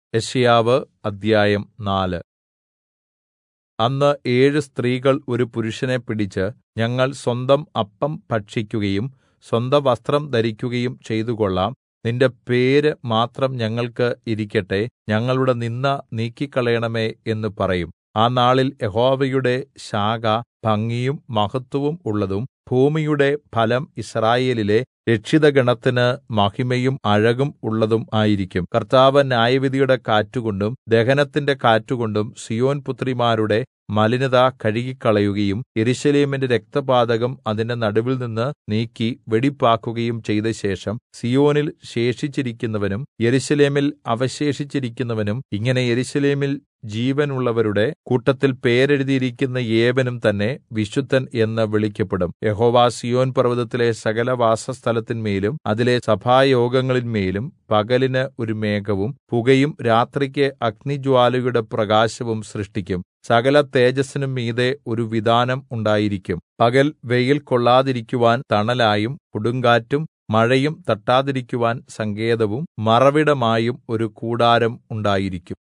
യെശയ്യാവ് അദ്ധ്യായം നാല് അന്ന് ഏഴ് സ്ത്രീകൾ ഒരു പുരുഷനെ പിടിച്ച് ഞങ്ങൾ സ്വന്തം അപ്പം ഭക്ഷിക്കുകയും സ്വന്തവസ്ത്രം ധരിക്കുകയും ചെയ്തുകൊള്ളാം നിന്റെ പേര് മാത്രം ഞങ്ങൾക്ക് ഇരിക്കട്ടെ ഞങ്ങളുടെ നിന്ദ നീക്കിക്കളയണമേ എന്ന് പറയും ആ നാളിൽ യഹോവയുടെ ശാഖ ഭംഗിയും മഹത്വവും ഉള്ളതും ഭൂമിയുടെ ഫലം യിസ്രായേലിലെ രക്ഷിതഗണത്തിന് മഹിമയും അഴകും ഉള്ളതും ആയിരിക്കും കർത്താവ് ന്യായവിധിയുടെ കാറ്റുകൊണ്ടും ദഹനത്തിന്റെ കാറ്റുകൊണ്ടും സീയോൻ പുത്രിമാരുടെ മലിനത കഴുകിക്കളയുകയും യെരൂശലേമിന്റെ രക്തപാതകം അതിന്റെ നടുവിൽനിന്ന് നീക്കി വെടിപ്പാക്കുകയും ചെയ്തശേഷം സീയോനിൽ ശേഷിച്ചിരിക്കുന്നവനും യെരൂശലേമിൽ അവശേഷിച്ചിരിക്കുന്നവനും ഇങ്ങനെ യെരൂശലേമിൽ ജീവനുള്ളവരുടെ കൂട്ടത്തിൽ പേരെഴുതിയിരിക്കുന്ന ഏവനും തന്നെ വിശുദ്ധൻ എന്ന് വിളിക്കപ്പെടും യഹോവ സീയോൻ പർവ്വതത്തിലെ സകല വാസസ്ഥലത്തിന്മേലും അതിലെ സഭായോഗങ്ങളിന്മേലും പകലിന് ഒരു മേഘവും പുകയും രാത്രിക്ക് അഗ്നിജ്വാലയുടെ പ്രകാശവും സൃഷ്ടിക്കും സകല തേജസ്സിനും മീതെ ഒരു വിതാനം ഉണ്ടായിരിക്കും പകൽ വെയിൽ കൊള്ളാതിരിക്കുവാൻ തണലായും കൊടുങ്കാറ്റും മഴയും തട്ടാതിരിക്കുവാൻ സങ്കേതവും മറവിടമായും ഒരു കൂടാരം ഉണ്ടായിരിക്കും